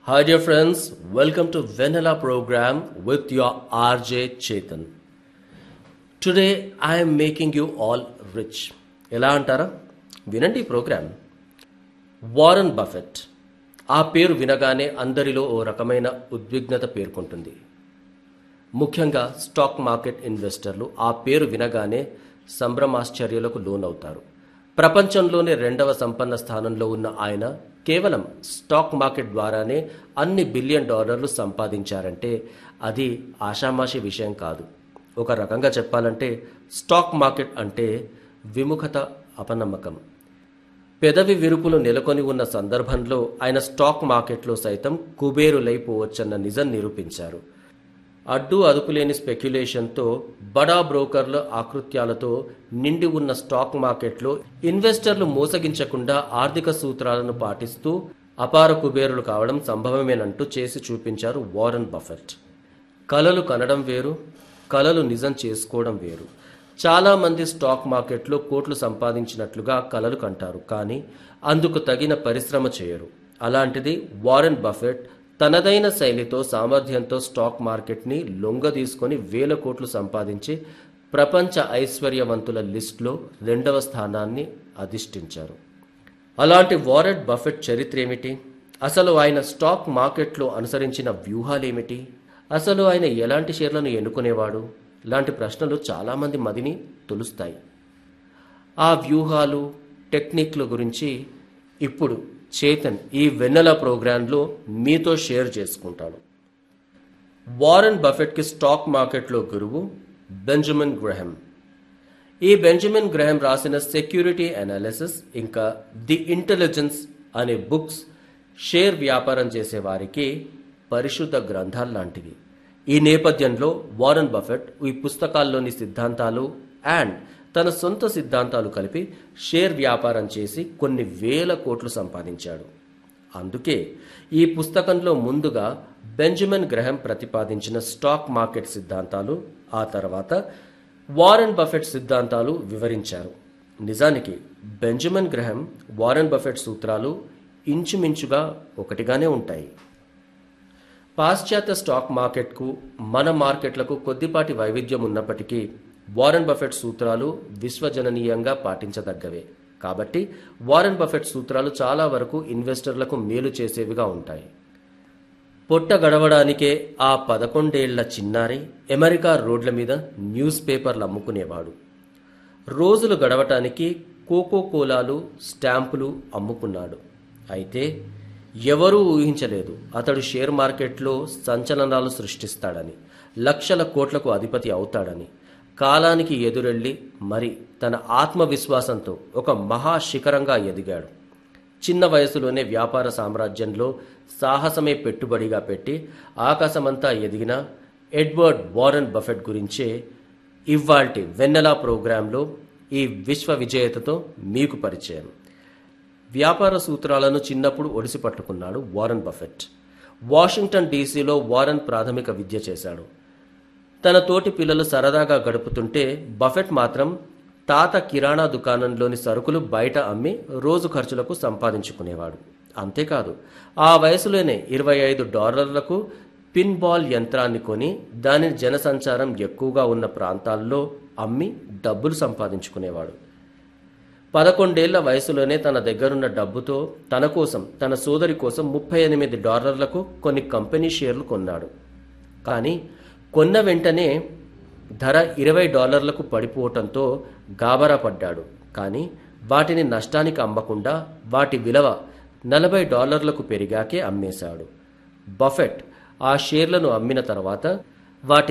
Hi, dear friends. Welcome to Vanilla program with your RJ Chetan. Today, I am making you all rich. ఎలా అంటారా వినండి ఈ programme Warren Buffett ఆ పేరు వినగానే అందరిలో ఓ రకమైన ఉద్విగ్నత పేర్కొంటుంది ముఖ్యంగా స్టాక్ మార్కెట్ ఇన్వెస్టర్లు ఆ పేరు వినగానే సంభ్రమాశ్చర్యాలకు లోనవుతారు ప్రపంచంలోనే రెండవ సంపన్న స్థానంలో ఉన్న ఆయన కేవలం స్టాక్ మార్కెట్ ద్వారానే అన్ని బిలియన్ డాలర్లు సంపాదించారంటే అది ఆషామాషి విషయం కాదు ఒక రకంగా చెప్పాలంటే స్టాక్ మార్కెట్ అంటే విముఖత అపనమ్మకం పెదవి విరుపులు నెలకొని ఉన్న సందర్భంలో ఆయన స్టాక్ మార్కెట్లో సైతం కుబేరులైపోవచ్చన్న నిజం నిరూపించారు అడ్డు అదుపులేని స్పెక్యులేషన్తో బడా బ్రోకర్ల ఆకృత్యాలతో నిండి ఉన్న స్టాక్ మార్కెట్లో ఇన్వెస్టర్లు మోసగించకుండా ఆర్థిక సూత్రాలను పాటిస్తూ అపార కుబేరులు కావడం సంభవమేనంటూ చేసి చూపించారు వారన్ బఫెట్ కలలు కనడం వేరు కలలు నిజం చేసుకోవడం వేరు చాలా మంది స్టాక్ మార్కెట్లో కోట్లు సంపాదించినట్లుగా కలలు కంటారు కానీ అందుకు తగిన పరిశ్రమ చేయరు అలాంటిది వారెన్ బఫెట్ తనదైన శైలితో సామర్థ్యంతో స్టాక్ మార్కెట్ని లొంగ తీసుకొని వేల కోట్లు సంపాదించి ప్రపంచ ఐశ్వర్యవంతుల లిస్టులో రెండవ స్థానాన్ని అధిష్ఠించారు అలాంటి వారెన్ బఫెట్ చరిత్ర ఏమిటి అసలు ఆయన స్టాక్ మార్కెట్లో అనుసరించిన వ్యూహాలేమిటి అసలు ఆయన ఎలాంటి షేర్లను ఎన్నుకునేవాడు లాంటి ప్రశ్నలు చాలామంది మదిని తొలుస్తాయి ఆ వ్యూహాలు టెక్నిక్ల గురించి ఇప్పుడు చేతన్ ఈ వెన్నెల ప్రోగ్రాంలో మీతో షేర్ చేసుకుంటాను వారెన్ బఫెట్కి స్టాక్ మార్కెట్లో గురువు బెంజమిన్ గ్రహం ఈ బెంజమిన్ గ్రహం రాసిన సెక్యూరిటీ అనాలిసిస్ ఇంకా ది ఇంటెలిజెన్స్ అనే బుక్స్ షేర్ వ్యాపారం చేసే వారికి పరిశుద్ధ గ్రంథాలు లాంటివి ఈ నేపథ్యంలో వారన్ బఫెట్ ఈ పుస్తకాల్లోని సిద్ధాంతాలు అండ్ తన సొంత సిద్ధాంతాలు కలిపి షేర్ వ్యాపారం చేసి కొన్ని వేల కోట్లు సంపాదించాడు అందుకే ఈ పుస్తకంలో ముందుగా బెంజమిన్ గ్రహం ప్రతిపాదించిన స్టాక్ మార్కెట్ సిద్ధాంతాలు ఆ తర్వాత వారెన్ బఫెట్ సిద్ధాంతాలు వివరించారు నిజానికి బెంజమిన్ గ్రహం వారెన్ బఫెట్ సూత్రాలు ఇంచుమించుగా ఒకటిగానే ఉంటాయి పాశ్చాత్య స్టాక్ మార్కెట్కు మన మార్కెట్లకు కొద్దిపాటి వైవిధ్యం ఉన్నప్పటికీ వారెన్ బఫెట్ సూత్రాలు విశ్వజననీయంగా పాటించదగ్గవే కాబట్టి వారెన్ బఫెట్ సూత్రాలు చాలా వరకు ఇన్వెస్టర్లకు మేలు చేసేవిగా ఉంటాయి పొట్ట గడవడానికే ఆ పదకొండేళ్ల చిన్నారి అమెరికా రోడ్ల మీద న్యూస్ పేపర్లు అమ్ముకునేవాడు రోజులు గడవటానికి కోకో కోలాలు స్టాంపులు అమ్ముకున్నాడు అయితే ఎవరూ ఊహించలేదు అతడు షేర్ మార్కెట్లో సంచలనాలు సృష్టిస్తాడని లక్షల కోట్లకు అధిపతి అవుతాడని కాలానికి ఎదురెళ్ళి మరి తన ఆత్మవిశ్వాసంతో ఒక మహాశిఖరంగా ఎదిగాడు చిన్న వయసులోనే వ్యాపార సామ్రాజ్యంలో సాహసమే పెట్టుబడిగా పెట్టి ఆకాశమంతా ఎదిగిన ఎడ్వర్డ్ వారన్ బఫెట్ గురించే ఇవాల్టి వెన్నెలా ప్రోగ్రాంలో ఈ విశ్వ విజేతతో మీకు పరిచయం వ్యాపార సూత్రాలను చిన్నప్పుడు ఒడిసి పట్టుకున్నాడు వారన్ బఫెట్ వాషింగ్టన్ డీసీలో వారన్ ప్రాథమిక విద్య చేశాడు తన తోటి పిల్లలు సరదాగా గడుపుతుంటే బఫెట్ మాత్రం తాత కిరాణా దుకాణంలోని సరుకులు బయట అమ్మి రోజు ఖర్చులకు సంపాదించుకునేవాడు అంతేకాదు ఆ వయసులోనే ఇరవై ఐదు డాలర్లకు పిన్ బాల్ యంత్రాన్ని కొని దానిని జనసంచారం ఎక్కువగా ఉన్న ప్రాంతాల్లో అమ్మి డబ్బులు సంపాదించుకునేవాడు పదకొండేళ్ల వయసులోనే తన దగ్గరున్న డబ్బుతో తన కోసం తన సోదరి కోసం ముప్పై ఎనిమిది డాలర్లకు కొన్ని కంపెనీ షేర్లు కొన్నాడు కానీ కొన్న వెంటనే ధర ఇరవై డాలర్లకు పడిపోవటంతో గాబరా పడ్డాడు కానీ వాటిని నష్టానికి అమ్మకుండా వాటి విలువ నలభై డాలర్లకు పెరిగాకే అమ్మేశాడు బఫెట్ ఆ షేర్లను అమ్మిన తర్వాత వాటి